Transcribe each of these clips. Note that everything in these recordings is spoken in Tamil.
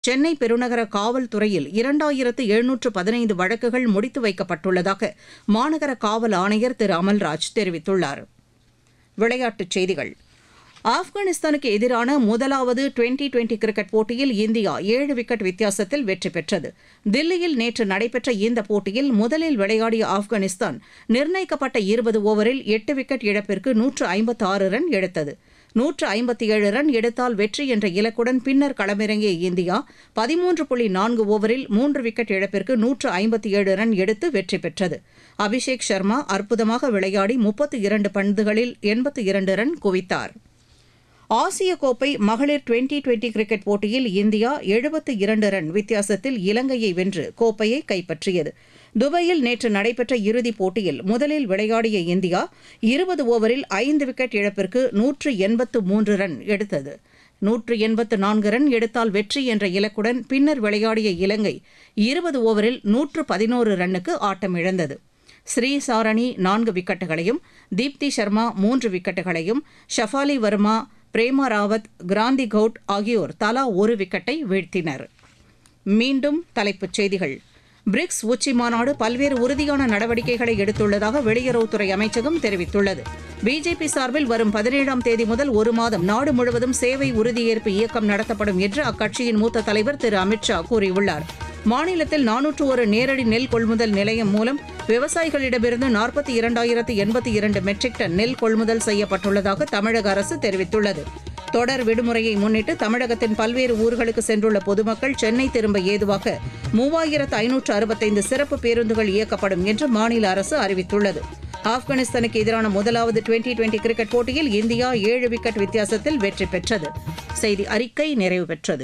சென்னை பெருநகர காவல்துறையில் இரண்டாயிரத்து எழுநூற்று பதினைந்து வழக்குகள் முடித்து வைக்கப்பட்டுள்ளதாக மாநகர காவல் ஆணையர் திரு அமல்ராஜ் தெரிவித்துள்ளார் விளையாட்டுச் செய்திகள் ஆப்கானிஸ்தானுக்கு எதிரான முதலாவது டுவெண்டி டுவெண்டி கிரிக்கெட் போட்டியில் இந்தியா ஏழு விக்கெட் வித்தியாசத்தில் வெற்றி பெற்றது தில்லியில் நேற்று நடைபெற்ற இந்த போட்டியில் முதலில் விளையாடிய ஆப்கானிஸ்தான் நிர்ணயிக்கப்பட்ட இருபது ஓவரில் எட்டு விக்கெட் இழப்பிற்கு நூற்று ஐம்பத்து ஆறு ரன் எடுத்தது நூற்று ஐம்பத்தி ஏழு ரன் எடுத்தால் வெற்றி என்ற இலக்குடன் பின்னர் களமிறங்கிய இந்தியா பதிமூன்று புள்ளி நான்கு ஓவரில் மூன்று விக்கெட் இழப்பிற்கு நூற்று ஐம்பத்தி ஏழு ரன் எடுத்து வெற்றி பெற்றது அபிஷேக் சர்மா அற்புதமாக விளையாடி முப்பத்து இரண்டு பந்துகளில் எண்பத்து இரண்டு ரன் குவித்தார் ஆசிய கோப்பை மகளிர் டுவெண்டி டுவெண்டி கிரிக்கெட் போட்டியில் இந்தியா எழுபத்து இரண்டு ரன் வித்தியாசத்தில் இலங்கையை வென்று கோப்பையை கைப்பற்றியது துபாயில் நேற்று நடைபெற்ற இறுதிப் போட்டியில் முதலில் விளையாடிய இந்தியா இருபது ஓவரில் ஐந்து விக்கெட் இழப்பிற்கு நூற்று எண்பத்து மூன்று ரன் எடுத்தது நூற்று எண்பத்து நான்கு ரன் எடுத்தால் வெற்றி என்ற இலக்குடன் பின்னர் விளையாடிய இலங்கை இருபது ஓவரில் நூற்று பதினோரு ரன்னுக்கு ஆட்டமிழந்தது ஸ்ரீ சாரணி நான்கு விக்கெட்டுகளையும் தீப்தி சர்மா மூன்று விக்கெட்டுகளையும் ஷஃபாலி வர்மா பிரேமா ராவத் கிராந்தி கவுட் ஆகியோர் தலா ஒரு விக்கெட்டை வீழ்த்தினர் மீண்டும் தலைப்புச் செய்திகள் பிரிக்ஸ் உச்சி மாநாடு பல்வேறு உறுதியான நடவடிக்கைகளை எடுத்துள்ளதாக வெளியுறவுத்துறை அமைச்சகம் தெரிவித்துள்ளது பிஜேபி சார்பில் வரும் பதினேழாம் தேதி முதல் ஒரு மாதம் நாடு முழுவதும் சேவை உறுதியேற்பு இயக்கம் நடத்தப்படும் என்று அக்கட்சியின் மூத்த தலைவர் திரு அமித்ஷா கூறியுள்ளார் மாநிலத்தில் நானூற்று ஒரு நேரடி நெல் கொள்முதல் நிலையம் மூலம் விவசாயிகளிடமிருந்து நாற்பத்தி இரண்டாயிரத்து எண்பத்தி இரண்டு மெட்ரிக் டன் நெல் கொள்முதல் செய்யப்பட்டுள்ளதாக தமிழக அரசு தெரிவித்துள்ளது தொடர் விடுமுறையை முன்னிட்டு தமிழகத்தின் பல்வேறு ஊர்களுக்கு சென்றுள்ள பொதுமக்கள் சென்னை திரும்ப ஏதுவாக மூவாயிரத்து ஐநூற்று அறுபத்தைந்து சிறப்பு பேருந்துகள் இயக்கப்படும் என்று மாநில அரசு அறிவித்துள்ளது ஆப்கானிஸ்தானுக்கு எதிரான முதலாவது டுவெண்டி டுவெண்டி கிரிக்கெட் போட்டியில் இந்தியா ஏழு விக்கெட் வித்தியாசத்தில் வெற்றி பெற்றது செய்தி அறிக்கை நிறைவு பெற்றது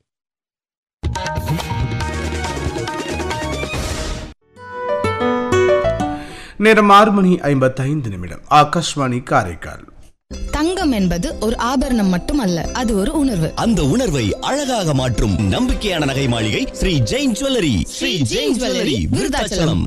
நேரம் ஆறு மணி ஐம்பத்தைந்து நிமிடம் ஆகாஷ்வாணி காரைக்கால் தங்கம் என்பது ஒரு ஆபரணம் மட்டுமல்ல அது ஒரு உணர்வு அந்த உணர்வை அழகாக மாற்றும் நம்பிக்கையான நகை மாளிகை ஸ்ரீ ஜெயின் ஜுவல்லரி ஸ்ரீ ஜெயின் ஜுவல்லரி விருதாச்சலம்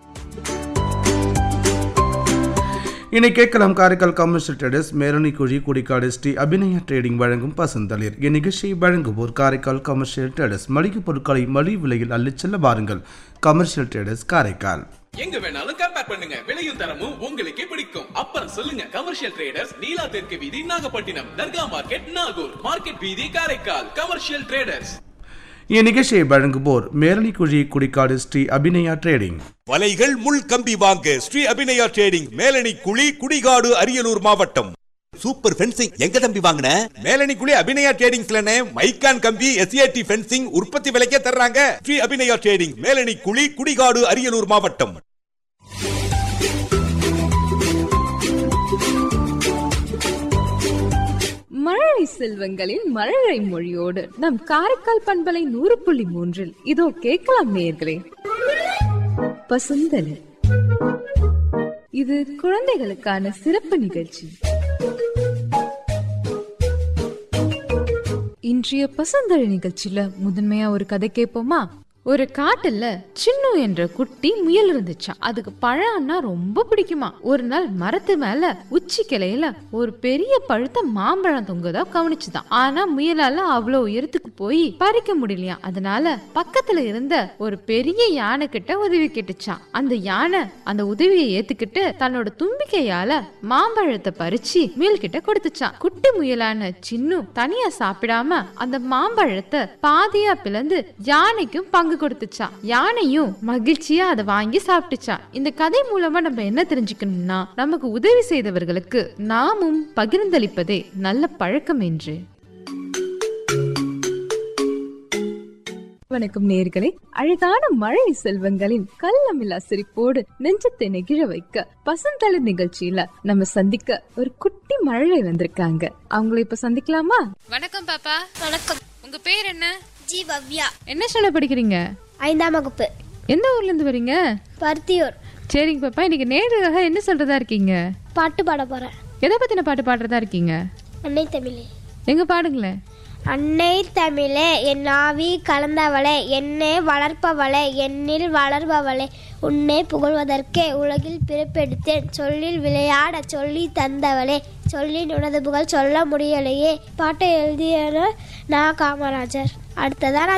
இனி கேட்கலாம் காரைக்கால் கமர்ஷியல் ட்ரேடர்ஸ் மேரணி குழி குடிக்காடு ஸ்ரீ அபிநயா ட்ரேடிங் வழங்கும் பசந்தளிர் இந்நிகழ்ச்சியை வழங்குவோர் காரைக்கால் கமர்ஷியல் ட்ரேடர்ஸ் மளிகை பொருட்களை மலிவு விலையில் அள்ளிச் செல்ல வாருங்கள் கமர்ஷியல் ட்ரேடர்ஸ் காரைக்கால் எங்க வேணாலும் கம்பேர் பண்ணுங்க விலையும் தரமும் உங்களுக்கே பிடிக்கும் அப்புறம் சொல்லுங்க கமர்ஷியல் ட்ரேடர்ஸ் நீலா தெற்கு வீதி நாகப்பட்டினம் தர்கா மார்க்கெட் நாகூர் மார்க்கெட் வீதி காரைக்கால் கமர்ஷியல் ட்ரேடர்ஸ் இந்நிகழ்ச்சியை வழங்குவோர் மேரணி குழி குடிக்காடு ஸ்ரீ அபிநயா ட்ரேடிங் வலைகள் முள் கம்பி வாங்க ஸ்ரீ அபிநயா ட்ரேடிங் மேலணி குழி குடிகாடு அரியலூர் மாவட்டம் சூப்பர் ஃபென்சிங் எங்க தம்பி வாங்கின மேலணி குழி அபிநயா ட்ரேடிங்ஸ்லனே மைக்கான் கம்பி எஸ்ஏடி ஃபென்சிங் உற்பத்தி விலைக்கே தர்றாங்க ஸ்ரீ அபிநயா ட்ரேடிங் மேலணி குழி குடிகாடு அரியலூர் மாவட்டம் மழலை செல்வங்களின் மழலை மொழியோடு நம் காரைக்கால் பண்பலை நூறு புள்ளி மூன்றில் இதோ கேட்கலாம் நேயர்களே பசுந்தலி இது குழந்தைகளுக்கான சிறப்பு நிகழ்ச்சி இன்றைய பசுந்தழி நிகழ்ச்சியில முதன்மையா ஒரு கதை கேட்போமா ஒரு காட்டுல சின்னு என்ற குட்டி முயல் இருந்துச்சாம் அதுக்கு பழம்னா ரொம்ப பிடிக்குமா ஒரு நாள் மரத்து மேல உச்சி கிளையில ஒரு பெரிய பழுத்த மாம்பழம் தொங்குதா கவனிச்சுதான் ஆனா முயலால அவ்வளவு உயரத்துக்கு போய் பறிக்க முடியலையா அதனால பக்கத்துல இருந்த ஒரு பெரிய யானை கிட்ட உதவி கேட்டுச்சான் அந்த யானை அந்த உதவியை ஏத்துக்கிட்டு தன்னோட தும்பிக்கையால மாம்பழத்தை பறிச்சு முயல் கிட்ட கொடுத்துச்சான் குட்டி முயலான சின்னு தனியா சாப்பிடாம அந்த மாம்பழத்தை பாதியா பிளந்து யானைக்கும் பங்கு கொடுத்துச்சான் யானையும் மகிழ்ச்சியா அதை வாங்கி சாப்பிட்டுச்சான் இந்த கதை மூலமா நம்ம என்ன தெரிஞ்சுக்கணும்னா நமக்கு உதவி செய்தவர்களுக்கு நாமும் பகிர்ந்தளிப்பதே நல்ல பழக்கம் என்று வணக்கம் நேர்களே அழகான மழை செல்வங்களின் கள்ளமில்லா சிரிப்போடு நெஞ்சத்தை நெகிழ வைக்க பசந்தளிர் நிகழ்ச்சியில நம்ம சந்திக்க ஒரு குட்டி மழை வந்திருக்காங்க அவங்கள இப்ப சந்திக்கலாமா வணக்கம் பாப்பா வணக்கம் உங்க பேர் என்ன ஜி பவ்யா என்ன ஸ்டாண்டர்ட் படிக்கிறீங்க ஐந்தாம் வகுப்பு எந்த ஊர்ல இருந்து வரீங்க பருத்தியூர் சரிங்க பாப்பா இன்னைக்கு நேருக்காக என்ன சொல்றதா இருக்கீங்க பாட்டு பாட போறேன் எதை பத்தின பாட்டு பாடுறதா இருக்கீங்க அன்னை தமிழே எங்க பாடுங்களேன் அன்னை தமிழே என் ஆவி கலந்தவளே என்னை வளர்ப்பவளே என்னில் வளர்பவளே உன்னை புகழ்வதற்கே உலகில் பிறப்பெடுத்தேன் சொல்லில் விளையாட சொல்லி தந்தவளே சொல்லின் உனது புகழ் சொல்ல முடியலையே பாட்டை எழுதியவர் நான் காமராஜர் அடுத்ததா நான்